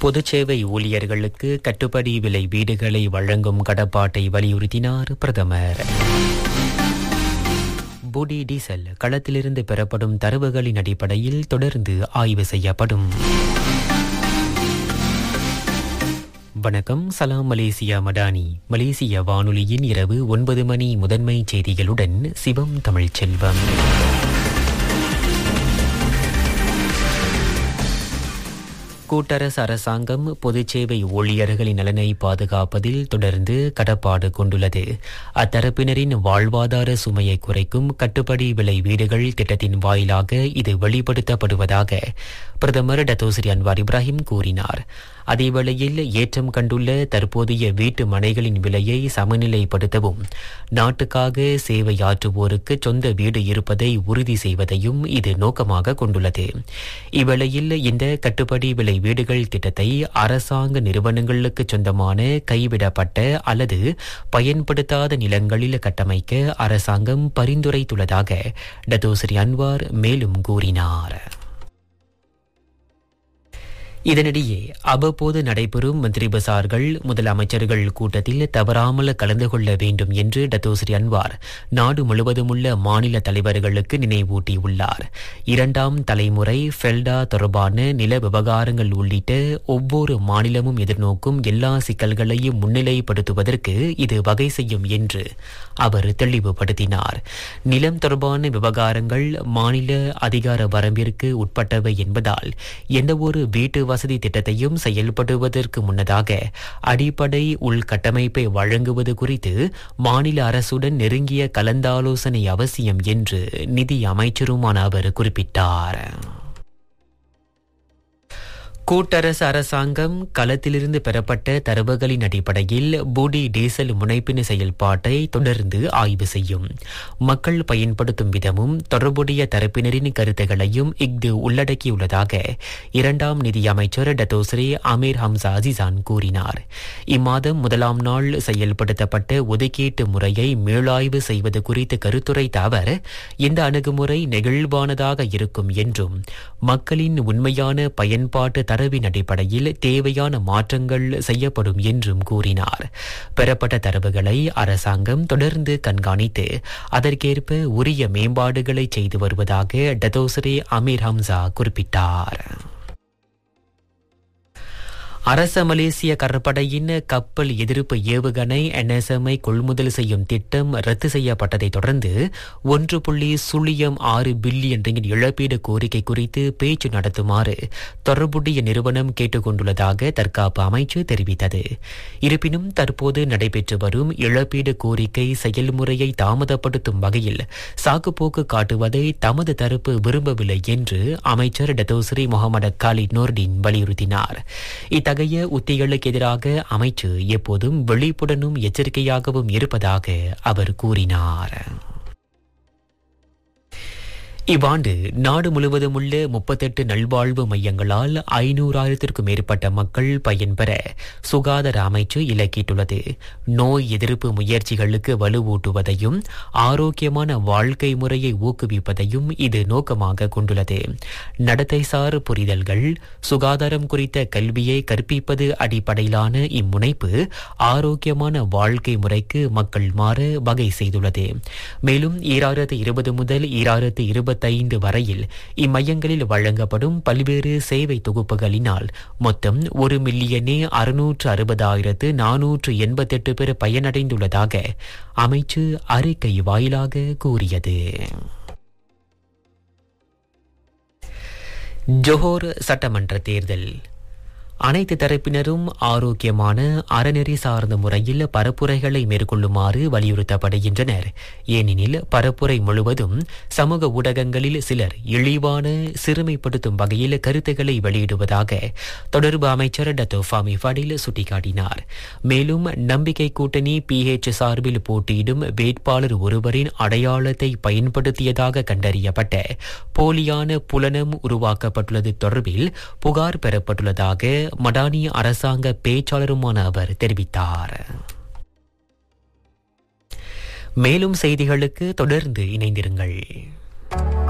பொதுச்சேவை ஊழியர்களுக்கு கட்டுப்படி விலை வீடுகளை வழங்கும் கடப்பாட்டை வலியுறுத்தினார் பிரதமர் புடி டீசல் களத்திலிருந்து பெறப்படும் தரவுகளின் அடிப்படையில் தொடர்ந்து ஆய்வு செய்யப்படும் வணக்கம் சலாம் மலேசியா மடானி மலேசிய வானொலியின் இரவு ஒன்பது மணி முதன்மை செய்திகளுடன் சிவம் தமிழ்ச்செல்வம் கூட்டரசு அரசாங்கம் பொதுச்சேவை ஊழியர்களின் நலனை பாதுகாப்பதில் தொடர்ந்து கடப்பாடு கொண்டுள்ளது அத்தரப்பினரின் வாழ்வாதார சுமையை குறைக்கும் கட்டுப்படி விலை வீடுகள் திட்டத்தின் வாயிலாக இது வெளிப்படுத்தப்படுவதாக பிரதமர் டத்தோஸ்ரீ அன்வார் இப்ராஹிம் கூறினார் அதேவேளையில் ஏற்றம் கண்டுள்ள தற்போதைய வீட்டு மனைகளின் விலையை சமநிலைப்படுத்தவும் நாட்டுக்காக சேவையாற்றுவோருக்கு சொந்த வீடு இருப்பதை உறுதி செய்வதையும் இது நோக்கமாக கொண்டுள்ளது இவ்வேளையில் இந்த கட்டுப்படி விலை வீடுகள் திட்டத்தை அரசாங்க நிறுவனங்களுக்கு சொந்தமான கைவிடப்பட்ட அல்லது பயன்படுத்தாத நிலங்களில் கட்டமைக்க அரசாங்கம் பரிந்துரைத்துள்ளதாக டத்தோஸ்ரீ அன்வார் மேலும் கூறினார் இதனிடையே அவ்வப்போது நடைபெறும் மந்திரி பசார்கள் முதலமைச்சர்கள் கூட்டத்தில் தவறாமல் கலந்து கொள்ள வேண்டும் என்று டத்தோஸ்ரீ அன்வார் நாடு முழுவதும் உள்ள மாநில தலைவர்களுக்கு நினைவூட்டியுள்ளார் இரண்டாம் தலைமுறை ஃபெல்டா தொடர்பான நில விவகாரங்கள் உள்ளிட்ட ஒவ்வொரு மாநிலமும் எதிர்நோக்கும் எல்லா சிக்கல்களையும் முன்னிலைப்படுத்துவதற்கு இது வகை செய்யும் என்று அவர் தெளிவுபடுத்தினார் நிலம் தொடர்பான விவகாரங்கள் மாநில அதிகார வரம்பிற்கு உட்பட்டவை என்பதால் எந்தவொரு வீட்டு வசதி திட்டத்தையும் செயல்படுவதற்கு முன்னதாக அடிப்படை உள்கட்டமைப்பை வழங்குவது குறித்து மாநில அரசுடன் நெருங்கிய கலந்தாலோசனை அவசியம் என்று நிதி அமைச்சருமான அவர் குறிப்பிட்டார் கூட்டரசு அரசாங்கம் களத்திலிருந்து பெறப்பட்ட தரவுகளின் அடிப்படையில் பூடி டீசல் முனைப்பின் செயல்பாட்டை தொடர்ந்து ஆய்வு செய்யும் மக்கள் பயன்படுத்தும் விதமும் தொடர்புடைய தரப்பினரின் கருத்துகளையும் இஃது உள்ளடக்கியுள்ளதாக இரண்டாம் நிதியமைச்சர் டத்தோஸ்ரீ அமீர் ஹம்சா அசிசான் கூறினார் இம்மாதம் முதலாம் நாள் செயல்படுத்தப்பட்ட ஒதுக்கீட்டு முறையை மீளாய்வு செய்வது குறித்து கருத்துரைத்த அவர் இந்த அணுகுமுறை நெகிழ்வானதாக இருக்கும் என்றும் மக்களின் உண்மையான பயன்பாட்டு தரவின் அடிப்படையில் தேவையான மாற்றங்கள் செய்யப்படும் என்றும் கூறினார் பெறப்பட்ட தரவுகளை அரசாங்கம் தொடர்ந்து கண்காணித்து அதற்கேற்ப உரிய மேம்பாடுகளை செய்து வருவதாக டதோசரே அமீர் ஹம்சா குறிப்பிட்டார் அரச மலேசிய கடற்படையின் கப்பல் எதிர்ப்பு ஏவுகணை என்எஸ்எம்ஐ கொள்முதல் செய்யும் திட்டம் ரத்து செய்யப்பட்டதை தொடர்ந்து ஒன்று புள்ளி சுழியம் ஆறு பில்லியன் ரிங்கிட் இழப்பீடு கோரிக்கை குறித்து பேச்சு நடத்துமாறு தொடர்புடைய நிறுவனம் கேட்டுக் கொண்டுள்ளதாக தற்காப்பு அமைச்சு தெரிவித்தது இருப்பினும் தற்போது நடைபெற்று வரும் இழப்பீடு கோரிக்கை செயல்முறையை தாமதப்படுத்தும் வகையில் சாக்குப்போக்கு காட்டுவதை தமது தரப்பு விரும்பவில்லை என்று அமைச்சர் டத்தோஸ்ரீ முகமது காலித் நோர்டின் வலியுறுத்தினார் இத்தகைய உத்திகளுக்கு எதிராக அமைச்சு எப்போதும் விழிப்புடனும் எச்சரிக்கையாகவும் இருப்பதாக அவர் கூறினார் இவ்வாண்டு நாடு முழுவதும் உள்ள முப்பத்தெட்டு நல்வாழ்வு மையங்களால் ஐநூறாயிரத்திற்கும் மேற்பட்ட மக்கள் பயன்பெற சுகாதார அமைச்சு இலக்கிட்டுள்ளது நோய் எதிர்ப்பு முயற்சிகளுக்கு வலுவூட்டுவதையும் ஆரோக்கியமான வாழ்க்கை முறையை ஊக்குவிப்பதையும் இது நோக்கமாக கொண்டுள்ளது நடத்தைசார் புரிதல்கள் சுகாதாரம் குறித்த கல்வியை கற்பிப்பது அடிப்படையிலான இம்முனைப்பு ஆரோக்கியமான வாழ்க்கை முறைக்கு மக்கள் மாற வகை செய்துள்ளது மேலும் ஈராயிரத்து இருபது முதல் ஈராயிரத்து இருபத்தி இருபத்தைந்து வரையில் இம்மையங்களில் வழங்கப்படும் பல்வேறு சேவை தொகுப்புகளினால் மொத்தம் ஒரு மில்லியனே அறுநூற்று அறுபதாயிரத்து நானூற்று எண்பத்தெட்டு பேர் பயனடைந்துள்ளதாக அமைச்சு அறிக்கை வாயிலாக கூறியது ஜோஹோர் சட்டமன்ற தேர்தல் அனைத்து தரப்பினரும் ஆரோக்கியமான அறநெறி சார்ந்த முறையில் பரப்புரைகளை மேற்கொள்ளுமாறு வலியுறுத்தப்படுகின்றனர் ஏனெனில் பரப்புரை முழுவதும் சமூக ஊடகங்களில் சிலர் இழிவான சிறுமைப்படுத்தும் வகையில் கருத்துக்களை வெளியிடுவதாக தொடர்பு அமைச்சர் டத்தோ ஃபாமி ஃபடில் சுட்டிக்காட்டினார் மேலும் நம்பிக்கை கூட்டணி பிஹெச் சார்பில் போட்டியிடும் வேட்பாளர் ஒருவரின் அடையாளத்தை பயன்படுத்தியதாக கண்டறியப்பட்ட போலியான புலனம் உருவாக்கப்பட்டுள்ளது தொடர்பில் புகார் பெறப்பட்டுள்ளதாக மடானி அரசாங்க பேச்சாளருமான அவர் தெரிவித்தார் மேலும் செய்திகளுக்கு தொடர்ந்து இணைந்திருங்கள்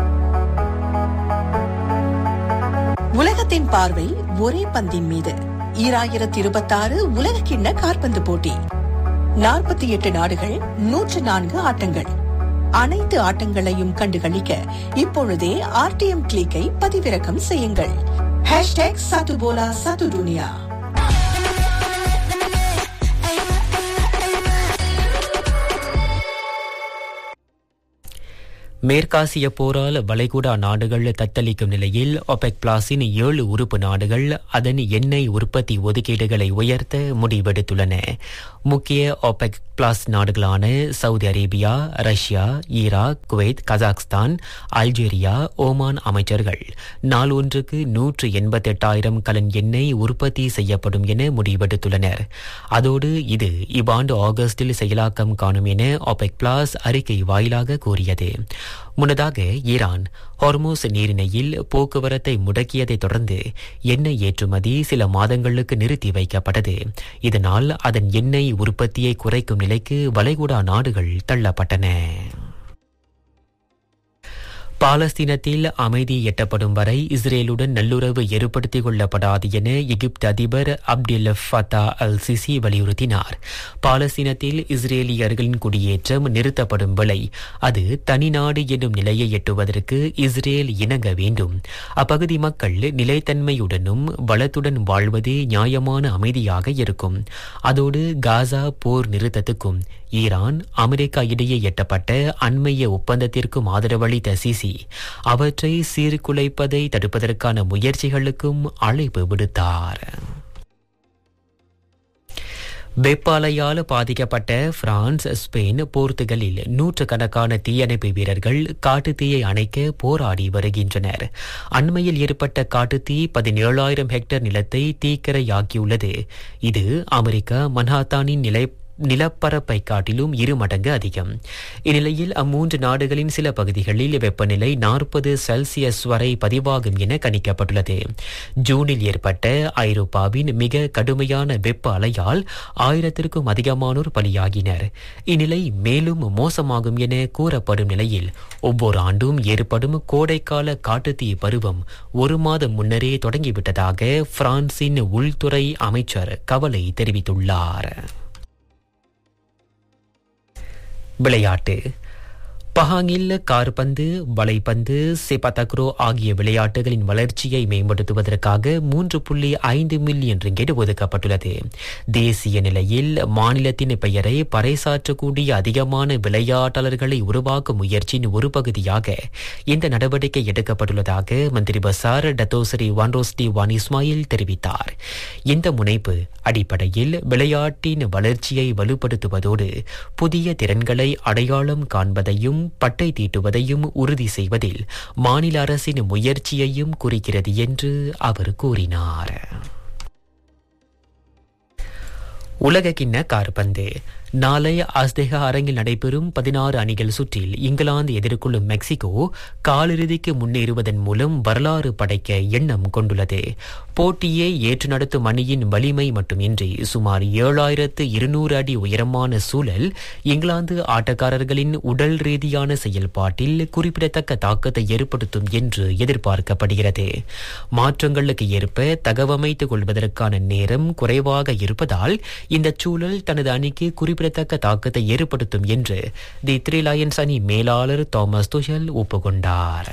உலகத்தின் பார்வை ஒரே பந்தின் மீது ஈராயிரத்தி இருபத்தாறு உலக கிண்ண காற்பந்து போட்டி நாற்பத்தி எட்டு நாடுகள் நூற்று நான்கு ஆட்டங்கள் அனைத்து ஆட்டங்களையும் கண்டுகளிக்க இப்பொழுதே ஆர்டிஎம் கிளிக்கை பதிவிறக்கம் செய்யுங்கள் ஹேஷ்டேக் சத்துபோலா சத்து துனியா மேற்காசிய போரால் வளைகுடா நாடுகள் தத்தளிக்கும் நிலையில் ஒபெக் பிளாஸின் ஏழு உறுப்பு நாடுகள் அதன் எண்ணெய் உற்பத்தி ஒதுக்கீடுகளை உயர்த்த முடிவெடுத்துள்ளன முக்கிய ஒபெக் பிளாஸ் நாடுகளான Saudi Arabia Russia Iraq Kuwait Kazakhstan Algeria Oman அமைச்சர்கள் நாள் ஒன்றுக்கு நூற்று எண்பத்தெட்டாயிரம் கலன் எண்ணெய் உற்பத்தி செய்யப்படும் என முடிவெடுத்துள்ளனர் அதோடு இது இவ்வாண்டு ஆகஸ்டில் செயலாக்கம் காணும் என ஒபெக் பிளாஸ் அறிக்கை வாயிலாக கூறியது முன்னதாக ஈரான் ஹார்மோஸ் நீரிணையில் போக்குவரத்தை முடக்கியதைத் தொடர்ந்து எண்ணெய் ஏற்றுமதி சில மாதங்களுக்கு நிறுத்தி வைக்கப்பட்டது இதனால் அதன் எண்ணெய் உற்பத்தியை குறைக்கும் நிலைக்கு வளைகுடா நாடுகள் தள்ளப்பட்டன பாலஸ்தீனத்தில் அமைதி எட்டப்படும் வரை இஸ்ரேலுடன் நல்லுறவு ஏற்படுத்திக் கொள்ளப்படாது என எகிப்து அதிபர் அப்டில் ஃபத்தா அல் சிசி வலியுறுத்தினார் பாலஸ்தீனத்தில் இஸ்ரேலியர்களின் குடியேற்றம் நிறுத்தப்படும் வேளை அது தனிநாடு என்னும் நிலையை எட்டுவதற்கு இஸ்ரேல் இணங்க வேண்டும் அப்பகுதி மக்கள் நிலைத்தன்மையுடனும் வளத்துடன் வாழ்வதே நியாயமான அமைதியாக இருக்கும் அதோடு காசா போர் நிறுத்தத்துக்கும் ஈரான் அமெரிக்கா இடையே எட்டப்பட்ட அண்மைய ஒப்பந்தத்திற்கும் ஆதரவளித்த சிசி அவற்றை சீர்குலைப்பதை தடுப்பதற்கான முயற்சிகளுக்கும் அழைப்பு விடுத்தார் வெப்பாலையால் பாதிக்கப்பட்ட பிரான்ஸ் ஸ்பெயின் போர்த்துகலில் நூற்றுக்கணக்கான தீயணைப்பு வீரர்கள் காட்டுத்தீயை அணைக்க போராடி வருகின்றனர் அண்மையில் ஏற்பட்ட காட்டுத்தீ பதினேழாயிரம் ஹெக்டேர் நிலத்தை தீக்கிரையாக்கியுள்ளது இது அமெரிக்கா மன்ஹாத்தானின் நிலை நிலப்பரப்பை காட்டிலும் இரு மடங்கு அதிகம் இந்நிலையில் அம்மூன்று நாடுகளின் சில பகுதிகளில் வெப்பநிலை நாற்பது செல்சியஸ் வரை பதிவாகும் என கணிக்கப்பட்டுள்ளது ஜூனில் ஏற்பட்ட ஐரோப்பாவின் மிக கடுமையான வெப்ப அலையால் ஆயிரத்திற்கும் அதிகமானோர் பலியாகினர் இந்நிலை மேலும் மோசமாகும் என கூறப்படும் நிலையில் ஒவ்வொரு ஆண்டும் ஏற்படும் கோடைக்கால காட்டுத்தீ பருவம் ஒரு மாதம் முன்னரே தொடங்கிவிட்டதாக பிரான்சின் உள்துறை அமைச்சர் கவலை தெரிவித்துள்ளார் விளையாட்டு பஹாங்கில் கார்பந்து வலைப்பந்து செபதக்ரோ ஆகிய விளையாட்டுகளின் வளர்ச்சியை மேம்படுத்துவதற்காக மூன்று புள்ளி ஐந்து மில்லியன் ரிங்கெட் ஒதுக்கப்பட்டுள்ளது தேசிய நிலையில் மாநிலத்தின் பெயரை பறைசாற்றக்கூடிய அதிகமான விளையாட்டாளர்களை உருவாக்கும் முயற்சியின் ஒரு பகுதியாக இந்த நடவடிக்கை எடுக்கப்பட்டுள்ளதாக மந்திரி பசார் டத்தோசரி வான்ரோஸ்டி வான் இஸ்மாயில் தெரிவித்தார் இந்த முனைப்பு அடிப்படையில் விளையாட்டின் வளர்ச்சியை வலுப்படுத்துவதோடு புதிய திறன்களை அடையாளம் காண்பதையும் பட்டை தீட்டுவதையும் உறுதி செய்வதில் மாநில அரசின் முயற்சியையும் குறிக்கிறது என்று அவர் கூறினார் உலகக்கிண்ண கார்பந்து நாளை அஸ்தேகா அரங்கில் நடைபெறும் பதினாறு அணிகள் சுற்றில் இங்கிலாந்து எதிர்கொள்ளும் மெக்சிகோ காலிறுதிக்கு முன்னேறுவதன் மூலம் வரலாறு படைக்க எண்ணம் கொண்டுள்ளது போட்டியை ஏற்று நடத்தும் அணியின் வலிமை மட்டுமின்றி சுமார் ஏழாயிரத்து இருநூறு அடி உயரமான சூழல் இங்கிலாந்து ஆட்டக்காரர்களின் உடல் ரீதியான செயல்பாட்டில் குறிப்பிடத்தக்க தாக்கத்தை ஏற்படுத்தும் என்று எதிர்பார்க்கப்படுகிறது மாற்றங்களுக்கு ஏற்ப தகவமைத்துக் கொள்வதற்கான நேரம் குறைவாக இருப்பதால் இந்த சூழல் தனது அணிக்கு குறிப்பிடத்தக்க தாக்கத்தை ஏற்படுத்தும் என்று தி த்ரீ லயன்ஸ் அணி மேலாளர் தாமஸ் துஷல் ஒப்புக்கொண்டார்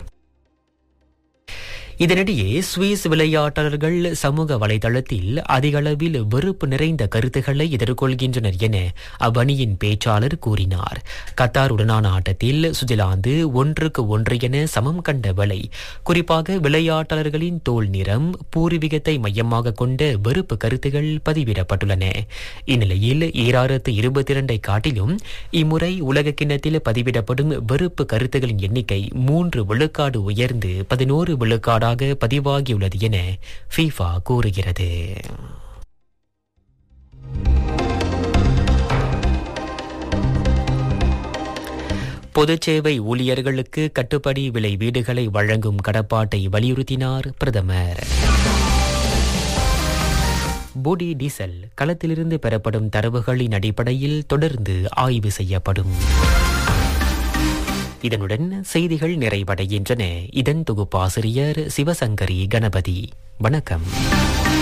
இதனிடையே சுவிஸ் விளையாட்டாளர்கள் சமூக வலைதளத்தில் அதிகளவில் வெறுப்பு நிறைந்த கருத்துக்களை எதிர்கொள்கின்றனர் என அவ்வணியின் பேச்சாளர் கூறினார் கத்தாருடனான ஆட்டத்தில் சுவிட்சர்லாந்து ஒன்றுக்கு ஒன்று என சமம் கண்ட வேளை குறிப்பாக விளையாட்டாளர்களின் தோல் நிறம் பூர்வீகத்தை மையமாக கொண்ட வெறுப்பு கருத்துகள் பதிவிடப்பட்டுள்ளன இந்நிலையில் ஈராயிரத்து இருபத்தி இரண்டை காட்டிலும் இம்முறை உலக கிண்ணத்தில் பதிவிடப்படும் வெறுப்பு கருத்துகளின் எண்ணிக்கை மூன்று விழுக்காடு உயர்ந்து பதினோரு விழுக்காடாக பதிவாகியுள்ளது என ஃபீஃபா கூறுகிறது பொதுச்சேவை ஊழியர்களுக்கு கட்டுப்படி விலை வீடுகளை வழங்கும் கடப்பாட்டை வலியுறுத்தினார் பிரதமர் போடி டீசல் களத்திலிருந்து பெறப்படும் தரவுகளின் அடிப்படையில் தொடர்ந்து ஆய்வு செய்யப்படும் இதனுடன் செய்திகள் நிறைவடைகின்றன இதன் தொகுப்பாசிரியர் சிவசங்கரி கணபதி வணக்கம்